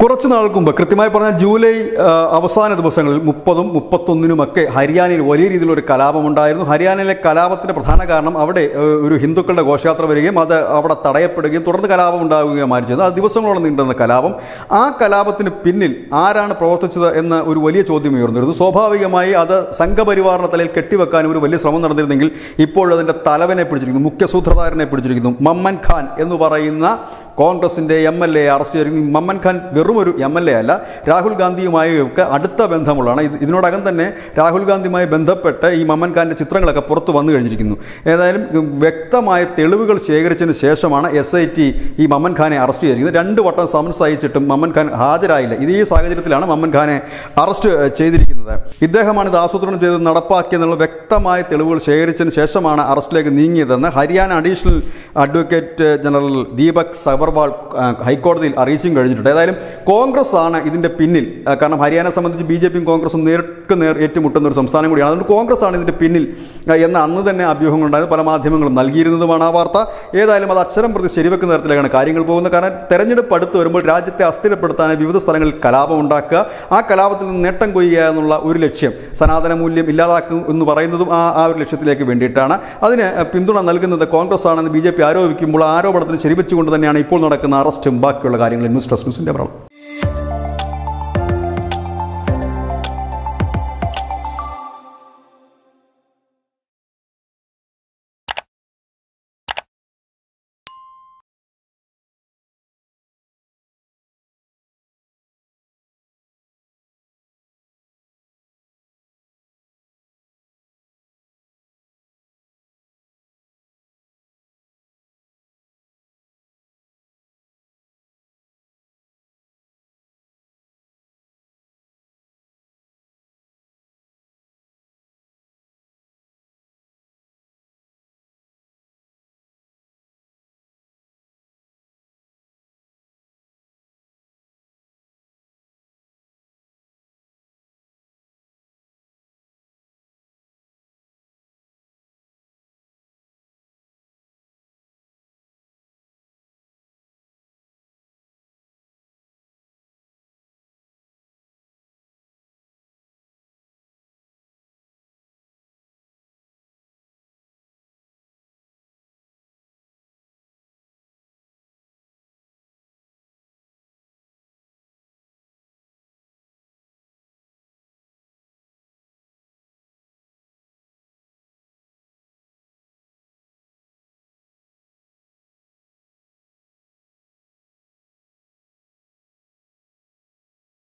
കുറച്ച് നാൾക്ക് മുമ്പ് കൃത്യമായി പറഞ്ഞാൽ ജൂലൈ ആ, അവസാന ദിവസങ്ങളിൽ മുപ്പതും മുപ്പത്തൊന്നിനുമൊക്കെ ഹരിയാനയിൽ വലിയ രീതിയിലൊരു കലാപമുണ്ടായിരുന്നു ഹരിയാനയിലെ കലാപത്തിന്റെ പ്രധാന കാരണം അവിടെ ആ, ഒരു ഹിന്ദുക്കളുടെ ഘോഷയാത്ര വരികയും അത് അവിടെ തടയപ്പെടുകയും തുടർന്ന് കലാപം ഉണ്ടാവുകയുമായിരുന്നു ചെയ്തത് ആ ദിവസങ്ങളോളം നീണ്ടുന്ന കലാപം ആ കലാപത്തിന് പിന്നിൽ ആരാണ് പ്രവർത്തിച്ചത് എന്ന ഒരു വലിയ ചോദ്യം ഉയർന്നിരുന്നു സ്വാഭാവികമായി അത് സംഘപരിവാറിന്റെ തലയിൽ കെട്ടിവെക്കാനും ഒരു വലിയ ശ്രമം നടന്നിരുന്നെങ്കിൽ ഇപ്പോഴതിന്റെ തലവനെ പിടിച്ചിരിക്കുന്നു മുഖ്യ സൂത്രധാരനെ പിടിച്ചിരിക്കുന്നു മമ്മൻ ഖാൻ എന്ന് പറയുന്ന കോൺഗ്രസിന്റെ എം എൽ എ അറസ്റ്റ് ചെയ്തിരിക്കുന്നു മമ്മൻ ഖാൻ വെറും ഒരു എം എൽ എ അല്ല രാഹുൽ ഗാന്ധിയുമായി ഒക്കെ അടുത്ത ബന്ധമുള്ളതാണ് ഇത് ഇതിനോടകം തന്നെ രാഹുൽ ഗാന്ധിയുമായി ബന്ധപ്പെട്ട് ഈ മമ്മൻ ഖാന്റെ ചിത്രങ്ങളൊക്കെ പുറത്തു വന്നു കഴിഞ്ഞിരിക്കുന്നു ഏതായാലും ഉം, വ്യക്തമായ തെളിവുകൾ ശേഖരിച്ചതിന് ശേഷമാണ് എസ് ഐ ടി ഈ മമ്മൻ ഖാനെ അറസ്റ്റ് ചെയ്തിരിക്കുന്നത് രണ്ട് വട്ടം സമൻസ് അയച്ചിട്ടും മമ്മൻ ഖാൻ ഹാജരായില്ല ഇത് ഈ സാഹചര്യത്തിലാണ് മമ്മൻ ഖാനെ അറസ്റ്റ് ഏഹ്, ചെയ്തിരിക്കുന്നത് ഇദ്ദേഹമാണ് ഇത് ആസൂത്രണം ചെയ്ത് നടപ്പാക്കിയെന്നുള്ള വ്യക്തമായ തെളിവുകൾ ശേഖരിച്ചതിന് ശേഷമാണ് അറസ്റ്റിലേക്ക് നീങ്ങിയതെന്ന് Haryana additional advocate general Deepak Sabharwal ആ, ഹൈക്കോടതിയിൽ അറിയിച്ചും കഴിഞ്ഞിട്ടുണ്ട് ഏതായാലും കോൺഗ്രസ് ആണ് ഇതിന്റെ പിന്നിൽ ആ, കാരണം ഹരിയാന സംബന്ധിച്ച് ബി ജെ പിയും കോൺഗ്രസും നേർക്ക് നേർ ഏറ്റുമുട്ടുന്ന ഒരു സംസ്ഥാനം കൂടിയാണ് അതുകൊണ്ട് കോൺഗ്രസ് ആണ് ഇതിന്റെ പിന്നിൽ ആ, എന്ന അന്ന് തന്നെ അഭ്യൂഹങ്ങളുണ്ടായത് പല മാധ്യമങ്ങളും നൽകിയിരുന്നതുമാണ് ആ വാർത്ത ഏതായാലും അത് അക്ഷരം പ്രതി ശരിവെക്കുന്ന തരത്തിലാണ് കാര്യങ്ങൾ പോകുന്നത് കാരണം തെരഞ്ഞെടുപ്പ് അടുത്ത് വരുമ്പോൾ രാജ്യത്തെ അസ്ഥിരപ്പെടുത്താൻ വിവിധ സ്ഥലങ്ങളിൽ കലാപം ഉണ്ടാക്കുക ആ കലാപത്തിൽ നിന്ന് നേട്ടം കൊയ്യുക എന്നുള്ള ഒരു ലക്ഷ്യം സനാതന മൂല്യം ഇല്ലാതാക്കും എന്ന് പറയുന്നതും ആ ആ ഒരു ലക്ഷ്യത്തിലേക്ക് വേണ്ടിയിട്ടാണ് അതിന് പിന്തുണ നൽകുന്നത് കോൺഗ്രസ് ആണെന്ന് ബി ജെ പി ആരോപിക്കുമ്പോൾ ആ ആരോപണത്തിന് ശരിവെച്ചുകൊണ്ട് തന്നെയാണ് ഇപ്പോൾ നടക്കുന്ന അറസ്റ്റും ബാക്കിയുള്ള കാര്യങ്ങളും ന്യൂസ് ഡെസ്ക് ന്യൂസിന്റെ പ്രവർത്തനം